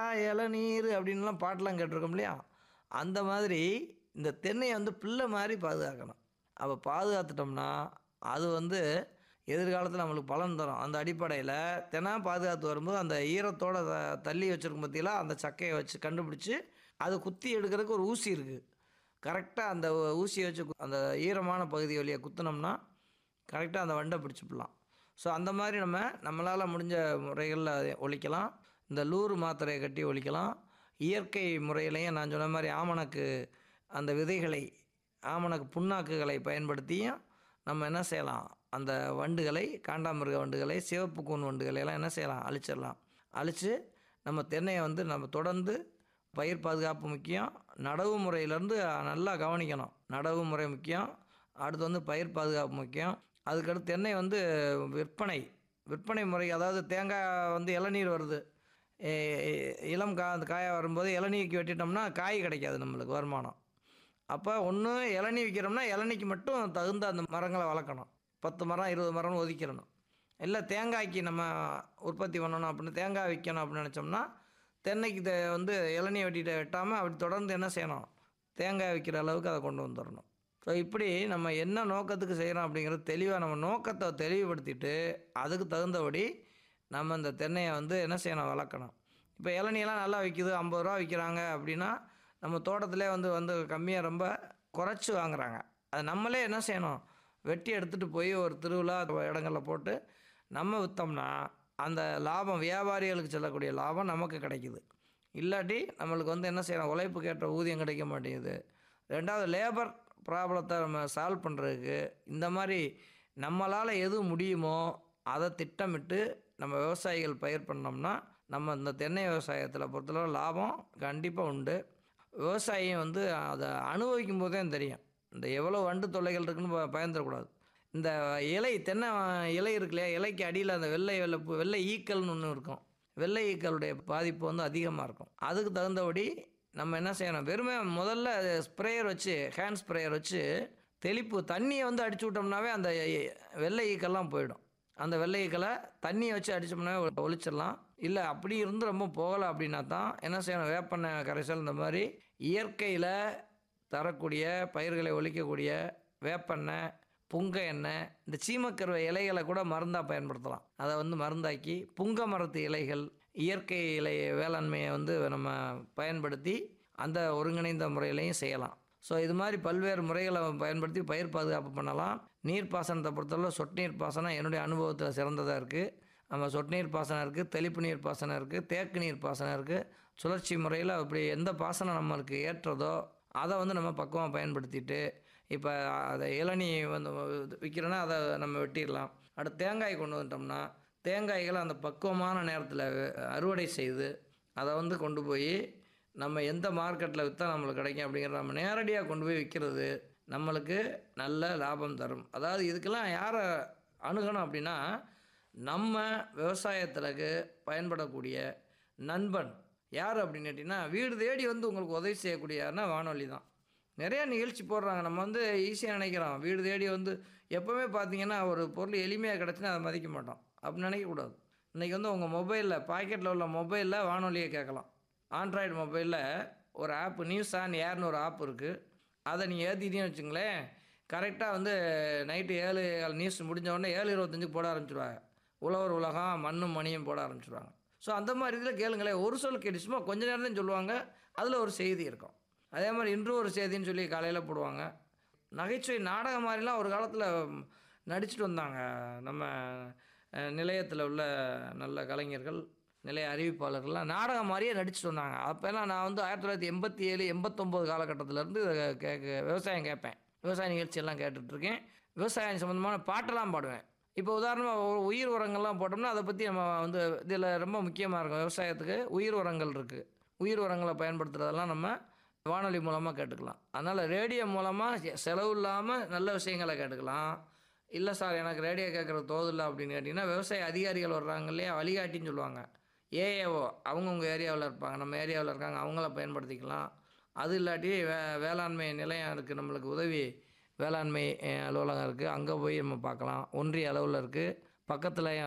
இளநீர் அப்படின்லாம் பாட்டெலாம் கேட்டிருக்கோம் இல்லையா அந்த மாதிரி இந்த தென்னையை வந்து பிள்ளை மாதிரி பாதுகாக்கணும் அப்போ பாதுகாத்துட்டோம்னா அது வந்து எதிர்காலத்தில் நம்மளுக்கு பலன் தரும் அந்த அடிப்படையில் தினம் பாதுகாத்து வரும்போது அந்த ஈரத்தோட த- தள்ளி வச்சிருக்கும் பற்றியில் அந்த சக்கையை வச்சு கண்டுபிடிச்சி அது குத்தி எடுக்கிறதுக்கு ஒரு ஊசி இருக்குது கரெக்டாக அந்த ஊசியை வச்சு கு- அந்த ஈரமான பகுதி வழியாக குத்துனோம்னா கரெக்டாக அந்த வண்டை பிடிச்சிப்பலாம் ஸோ அந்த மாதிரி நம்ம நம்மளால் முடிஞ்ச முறைகளில் அதை ஒழிக்கலாம் இந்த லூறு மாத்திரையை கட்டி ஒழிக்கலாம் இயற்கை முறையிலையும் நான் சொன்ன மாதிரி ஆமணக்கு அந்த விதைகளை ஆமணக்கு புண்ணாக்குகளை பயன்படுத்தியும் நம்ம என்ன செய்யலாம் அந்த வண்டுகளை காண்டாமிருக வண்டுகளை சிவப்பு கூன் வண்டுகளை எல்லாம் என்ன செய்யலாம் அழிச்சிடலாம் அழித்து நம்ம தென்னையை வந்து நம்ம தொடர்ந்து பயிர் பாதுகாப்பு முக்கியம் நடவு முறையிலேருந்து நல்லா கவனிக்கணும் நடவு முறை முக்கியம் அடுத்து வந்து பயிர் பாதுகாப்பு முக்கியம் அதுக்கடுத்து தென்னை வந்து விற்பனை விற்பனை முறை அதாவது தேங்காய் வந்து இளநீர் வருது ஏ- இளம் கா அந்த காயாக வரும்போது இளநீக்கு வெட்டிட்டோம்னா காய் கிடைக்காது நம்மளுக்கு வருமானம் அப்போ ஒன்று இளநீ விற்கிறோம்னா இளநிக்கு மட்டும் தகுந்த அந்த மரங்களை வளர்க்கணும் பத்து மரம் இருபது மரம்னு ஒதுக்கிடணும் இல்லை தேங்காய்க்கு நம்ம உற்பத்தி பண்ணணும் அப்படின்னு தேங்காய் விற்கணும் அப்படின்னு நினச்சோம்னா தென்னைக்கு தே- வந்து இளநியை வெட்டிட்டு வெட்டாமல் அப்படி தொடர்ந்து என்ன செய்யணும் தேங்காய் விற்கிற அளவுக்கு அதை கொண்டு வந்துடணும் ஸோ இப்படி நம்ம என்ன நோக்கத்துக்கு செய்கிறோம் அப்படிங்கிறது தெளிவாக நம்ம நோக்கத்தை தெளிவுபடுத்திட்டு அதுக்கு தகுந்தபடி நம்ம இந்த தென்னையை வந்து என்ன செய்யணும் வளர்க்கணும் இப்போ இளநியெல்லாம் நல்லா விற்கிது ஐம்பது ரூபா விற்கிறாங்க அப்படின்னா நம்ம தோட்டத்திலே வந்து வந்து கம்மியாக ரொம்ப குறைச்சி வாங்குறாங்க அது நம்மளே என்ன செய்யணும் வெட்டி எடுத்துகிட்டு போய் ஒரு திருவிழா இடங்களில் போட்டு நம்ம விற்றோம்னா அந்த லாபம் வியாபாரிகளுக்கு செல்லக்கூடிய லாபம் நமக்கு கிடைக்குது இல்லாட்டி நம்மளுக்கு வந்து என்ன செய்யணும் உழைப்புக்கு ஏற்ற ஊதியம் கிடைக்க மாட்டேங்குது ரெண்டாவது லேபர் ப்ராப்ளத்தை நம்ம சால்வ் பண்ணுறதுக்கு இந்த மாதிரி நம்மளால் எது முடியுமோ அதை திட்டமிட்டு நம்ம விவசாயிகள் பயிர் பண்ணோம்னா நம்ம இந்த தென்னை விவசாயத்தில் பொறுத்தளவு லாபம் கண்டிப்பாக உண்டு விவசாயம் வந்து அதை அனுபவிக்கும் போதே தெரியும் இந்த எவ்வளோ வண்டு தொல்லைகள் இருக்குன்னு ப- பயந்துடக்கூடாது இந்த இலை தென்னை இலை இருக்கு இல்லையா இலைக்கு அடியில் அந்த வெள்ளை வெள்ளை பூ- வெள்ளை ஈக்கல்னு ஒன்று இருக்கும் வெள்ளை ஈக்களுடைய பாதிப்பு வந்து அதிகமாக இருக்கும் அதுக்கு தகுந்தபடி நம்ம என்ன செய்யணும் வெறுமே முதல்ல ஸ்ப்ரேயர் வச்சு ஹேண்ட் ஸ்ப்ரேயர் வச்சு தெளிப்பு தண்ணியை வந்து அடிச்சு விட்டோம்னாவே அந்த வெள்ளை ஈக்கெல்லாம் போயிடும் அந்த வெள்ளை ஈக்களை தண்ணியை வச்சு அடிச்சோம்னாவே ஒ- ஒழிச்சிடலாம் இல்லை அப்படி இருந்து ரொம்ப போகலை அப்படின்னா தான் என்ன செய்யணும் வேப்பெண்ணெய் கரைசல் இந்த மாதிரி இயற்கையில் தரக்கூடிய பயிர்களை ஒழிக்கக்கூடிய வேப்பெண்ணெய் புங்க எண்ணெய் இந்த சீமக்கருவை இலைகளை கூட மருந்தாக பயன்படுத்தலாம் அதை வந்து மருந்தாக்கி புங்க மரத்து இலைகள் இயற்கை இலை வேளாண்மையை வந்து நம்ம பயன்படுத்தி அந்த ஒருங்கிணைந்த முறையிலையும் செய்யலாம் ஸோ இது மாதிரி பல்வேறு முறைகளை பயன்படுத்தி பயிர் பாதுகாப்பு பண்ணலாம் நீர்ப்பாசனத்தை பொறுத்தவரை சொட்டு நீர் பாசனம் என்னுடைய அனுபவத்தில் சிறந்ததாக இருக்குது நம்ம சொட்டு நீர் பாசனம் இருக்குது தெளிப்பு நீர் பாசனம் இருக்குது தேக்கு நீர் பாசனம் இருக்குது சுழற்சி முறையில் அப்படி எந்த பாசனம் நம்மளுக்கு ஏற்றதோ அதை வந்து நம்ம பக்குவமாக பயன்படுத்திட்டு இப்போ அதை இளநீ வந்து விற்கிறோன்னா அதை நம்ம வெட்டிடலாம் அடுத்து தேங்காய் கொண்டு வந்துட்டோம்னா தேங்காய்களை அந்த பக்குவமான நேரத்தில் அறுவடை செய்து அதை வந்து கொண்டு போய் நம்ம எந்த மார்க்கெட்டில் விற்றா நம்மளுக்கு கிடைக்கும் அப்படிங்கிறத நம்ம நேரடியாக கொண்டு போய் விற்கிறது நம்மளுக்கு நல்ல லாபம் தரும் அதாவது இதுக்கெல்லாம் யாரை அணுகணும் அப்படின்னா நம்ம விவசாயத்திற்கு பயன்படக்கூடிய நண்பன் யார் அப்படின்னு கேட்டிங்கன்னா வீடு தேடி வந்து உங்களுக்கு உதவி செய்யக்கூடிய யாருன்னா வானொலி தான் நிறையா நிகழ்ச்சி போடுறாங்க நம்ம வந்து ஈஸியாக நினைக்கிறோம் வீடு தேடி வந்து எப்போவுமே பார்த்தீங்கன்னா ஒரு பொருள் எளிமையாக கிடச்சுன்னா அதை மதிக்க மாட்டோம் அப்படி நினைக்கக்கூடாது இன்றைக்கி வந்து உங்கள் மொபைலில் பாக்கெட்டில் உள்ள மொபைலில் வானொலியை கேட்கலாம் ஆண்ட்ராய்டு மொபைலில் ஒரு ஆப் நியூஸ் ஆன் ஏர்னு ஒரு ஆப் இருக்குது அதை நீங்கள் ஏற்றிட்டீங்கன்னு வச்சுங்களேன் கரெக்டாக வந்து நைட்டு ஏழு நியூஸ் முடிஞ்ச உடனே ஏழு இருபத்தஞ்சுக்கு போட ஆரம்பிச்சிடுவாங்க உழவர் உலகம் மண்ணும் மணியும் போட ஆரம்பிச்சிடுவாங்க ஸோ அந்த மாதிரி இதில் கேளுங்களேன் ஒரு சொல் கேட்டு சும்மா கொஞ்ச நேரம் தான் சொல்லுவாங்க அதில் ஒரு செய்தி இருக்கும் அதே மாதிரி இன்று ஒரு செய்தின்னு சொல்லி காலையில் போடுவாங்க நகைச்சுவை நாடகம் மாதிரிலாம் ஒரு காலத்தில் நடிச்சிட்டு வந்தாங்க நம்ம அஹ், நிலையத்தில் உள்ள நல்ல கலைஞர்கள் நிலைய அறிவிப்பாளர்கள்லாம் நாடகம் மாதிரியே நடிச்சிட்டு வந்தாங்க அப்போல்லாம் நான் வந்து ஆயிரத்தி தொள்ளாயிரத்தி எண்பத்தி ஏழு எண்பத்தொம்போது காலகட்டத்திலேருந்து கேட்க விவசாயம் கேட்பேன் விவசாய நிகழ்ச்சியெல்லாம் கேட்டுட்ருக்கேன் விவசாயம் சம்மந்தமான பாட்டெல்லாம் பாடுவேன் இப்போ உதாரணமாக உயிர் உரங்கள்லாம் போட்டோம்னா அதை பற்றி நம்ம வந்து இதில் ரொம்ப முக்கியமாக இருக்கும் விவசாயத்துக்கு உயிர் உரங்கள் இருக்குது உயிர் உரங்களை பயன்படுத்துகிறதெல்லாம் நம்ம வானொலி மூலமாக கேட்டுக்கலாம் அதனால் ரேடியோ மூலமாக செலவு இல்லாமல் நல்ல விஷயங்களை கேட்டுக்கலாம் இல்லை சார் எனக்கு ரேடியோ கேட்குறது தோதில்லை அப்படின்னு கேட்டிங்கன்னா விவசாய அதிகாரிகள் வர்றாங்க இல்லையா வழிகாட்டின்னு சொல்லுவாங்க ஏஏஓ அவங்கவுங்க ஏரியாவில் இருப்பாங்க நம்ம ஏரியாவில் இருக்காங்க அவங்கள பயன்படுத்திக்கலாம் அது இல்லாட்டி வே வேளாண்மை நிலையம் இருக்குது நம்மளுக்கு உதவி வேளாண்மை அஹ், அலுவலகம் இருக்குது அங்கே போய் நம்ம பார்க்கலாம் ஒன்றிய அளவில் இருக்குது பக்கத்தில்